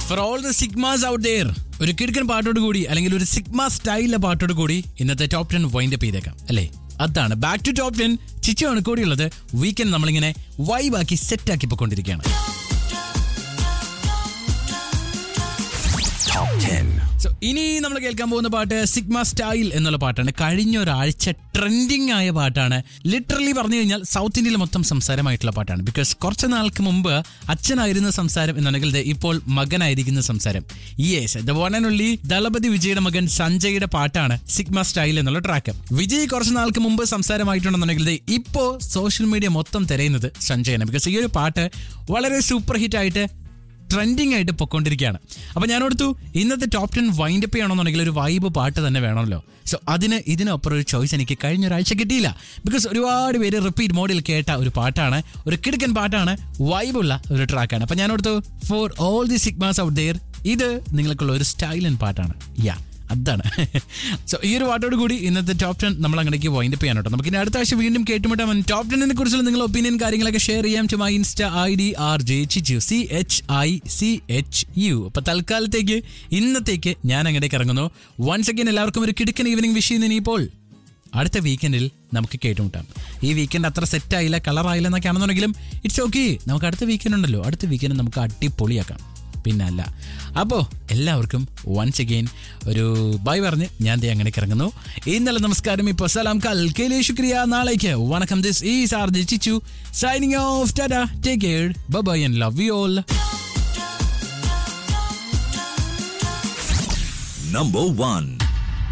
Four all the sigmas out there ഒരു കിടുക്കൻ പാട്ടോട് കൂടി അല്ലെങ്കിൽ ഒരു സിഗ്മ സ്റ്റൈലിലെ പാട്ടോട് കൂടി ഇന്നത്തെ ടോപ്പ് ടെൻ വൈൻഡ് അപ്പ് ചെയ്തേക്കാം അല്ലേ അതാണ് ബാക്ക് ടു ടോപ്പ് ടെൻ ചിച്ചയാണ് കൂടിയുള്ളത് വീക്കെൻഡ് നമ്മളിങ്ങനെ വൈബാക്കി സെറ്റ് ആക്കി പോയിക്കൊണ്ടിരിക്കുകയാണ് Top 10. സോ ഇനി നമ്മൾ കേൾക്കാൻ പോകുന്ന പാട്ട് സിഗ്മ സ്റ്റൈൽ എന്നുള്ള പാട്ടാണ് കഴിഞ്ഞ ഒരാഴ്ച ട്രെൻഡിങ് ആയ പാട്ടാണ് ലിറ്ററലി പറഞ്ഞു കഴിഞ്ഞാൽ സൗത്ത് ഇന്ത്യയിൽ മൊത്തം സംസാരമായിട്ടുള്ള പാട്ടാണ് ബിക്കോസ് കുറച്ച് നാൾക്ക് മുമ്പ് അച്ഛനായിരുന്ന സംസാരം എന്നുണ്ടെങ്കിൽ ദേ ഇപ്പോൾ മകനായിരിക്കുന്ന സംസാരം yes the one and only Thalapathy വിജയുടെ മകൻ സഞ്ജയുടെ പാട്ടാണ് സിഗ്മ സ്റ്റൈൽ എന്നുള്ള ട്രാക്ക് വിജയ് കുറച്ച് നാൾക്ക് മുമ്പ് സംസാരമായിട്ടുണ്ടെന്നുണ്ടെങ്കിൽ ദേ ഇപ്പോ സോഷ്യൽ മീഡിയ മൊത്തം തിരയുന്നത് സഞ്ജയാണ് ബിക്കോസ് ഈ ഒരു പാട്ട് വളരെ സൂപ്പർ ഹിറ്റ് ആയിട്ട് ട്രെൻഡിങ് ആയിട്ട് പൊക്കോണ്ടിരിക്കുകയാണ് അപ്പൊ ഞാൻ ഓർത്തു ഇന്നത്തെ ടോപ്പ് ടെൻ വൈൻഡ് അപ്പ് ചെയ്യണമെന്നുണ്ടെങ്കിൽ ഒരു വൈബ് പാട്ട് തന്നെ വേണമല്ലോ സോ അതിന് ഇതിനപ്പുറം ഒരു ചോയ്സ് എനിക്ക് കഴിഞ്ഞ ഒരാഴ്ച കിട്ടിയില്ല ബിക്കോസ് ഒരുപാട് പേര് റിപ്പീറ്റ് മോഡിൽ കേട്ട ഒരു പാട്ടാണ് ഒരു കിടുക്കൻ പാട്ടാണ് വൈബുള്ള ഒരു ട്രാക്കാണ് അപ്പൊ ഞാൻ ഓർത്തു for all the sigmas out there ഇത് നിങ്ങൾക്കുള്ള ഒരു സ്റ്റൈലൻ പാട്ടാണ് യാ അതാണ് സോ ഈ ഒരു പാട്ടോട് കൂടി ഇന്നത്തെ ടോപ്പ് ടെൻ നമ്മൾ അങ്ങടേക്ക് വൈൻഡ് അപ്പ് ചെയ്യാൻ കേട്ടോ നമുക്ക് ഇനി അടുത്ത ആഴ്ച വീണ്ടും കേട്ടുമുട്ടാം ടോപ്പ് ടെന്നിനെ കുറിച്ചുള്ള നിങ്ങളുടെ ഒപ്പീനിയൻ കാര്യങ്ങളൊക്കെ ഷെയർ ചെയ്യാം to my insta I D R J Chichu C H I C H U അപ്പൊ തൽക്കാലത്തേക്ക് ഇന്നത്തേക്ക് ഞാൻ അങ്ങടേക്ക് ഇറങ്ങുന്നു വൺസ് അഗൈൻ എല്ലാവർക്കും ഒരു കിടുക്കൻ ഈവനിങ് വിഷ് ചെയ്യുന്ന ഇനിയിപ്പോൾ അടുത്ത വീക്കെൻഡിൽ നമുക്ക് കേട്ടുമുട്ടാം ഈ വീക്കെൻഡ് അത്ര സെറ്റ് ആയില്ല കളർ ആയില്ല എന്നൊക്കെ ആണെന്നുണ്ടെങ്കിലും ഇറ്റ്സ് ഓക്കെ നമുക്ക് അടുത്ത വീക്കെൻഡ് ഉണ്ടല്ലോ അടുത്ത വീക്കെൻഡ് നമുക്ക് അടിപൊളിയാക്കാം പിന്നെ അല്ല അപ്പോൾ എല്ലാവർക്കും വൺസ് അഗെയിൻ ഒരു ബൈ പറഞ്ഞ് ഞാൻ ദേ അങ്ങനെ ഇറങ്ങുന്നു ഇന്നലെ നമസ്കാരം ഇപ്പോൾ സലാം കൽ കേലേ ശുക്രിയ നാളേക്ക് വണക്കം ദിസ് ഈ സാർജി ചിച്ചു സൈനിങ് ഓഫ് ടാറ്റ take care bye and love you all Number 1.